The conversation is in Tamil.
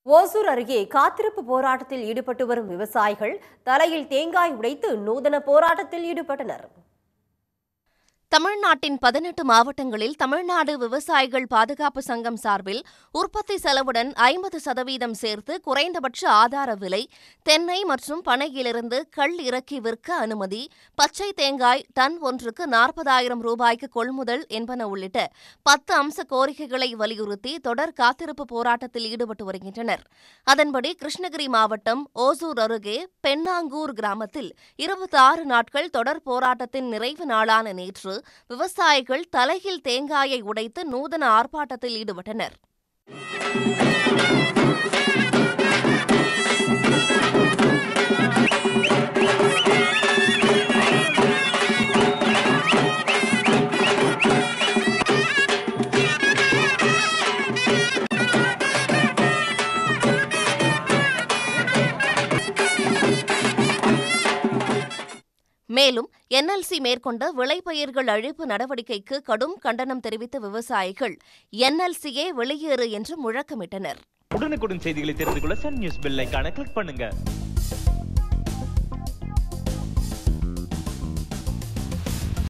ஓசூர் அருகே காத்திருப்பு போராட்டத்தில் ஈடுபட்டு வரும் விவசாயிகள் தலையில் தேங்காய் உடைத்து நூதன போராட்டத்தில் ஈடுபட்டனர் தமிழ்நாட்டின் பதினெட்டு மாவட்டங்களில் தமிழ்நாடு விவசாயிகள் பாதுகாப்பு சங்கம் சார்பில் உற்பத்தி செலவுடன் ஐம்பது சதவீதம் சேர்த்து குறைந்தபட்ச ஆதார விலை தென்னை மற்றும் பனையிலிருந்து கள் இறக்கி விற்க அனுமதி பச்சை தேங்காய் டன் ஒன்றுக்கு நாற்பதாயிரம் ரூபாய்க்கு கொள்முதல் என்பன உள்ளிட்ட பத்து அம்ச கோரிக்கைகளை வலியுறுத்தி தொடர் காத்திருப்பு போராட்டத்தில் ஈடுபட்டு வருகின்றனர் அதன்படி கிருஷ்ணகிரி மாவட்டம் ஓசூர் அருகே பெண்ணாங்கூர் கிராமத்தில் இருபத்தி ஆறு நாட்கள் தொடர் போராட்டத்தின் நிறைவு நாளான நேற்று விவசாயிகள் தலையில் தேங்காயை உடைத்து நூதன ஆர்ப்பாட்டத்தில் ஈடுபட்டனர் மேலும் என்எல்சி மேற்கொண்ட விளைபயிர்கள் அழிப்பு நடவடிக்கைக்கு கடும் கண்டனம் தெரிவித்த விவசாயிகள் என்எல்சியே வெளியேறு என்று முழக்கமிட்டனர் உடனுக்குடன் செய்திகளை தெரிந்து கொள்ள சன் நியூஸ் பெல் ஐகானை கிளிக் பண்ணுங்க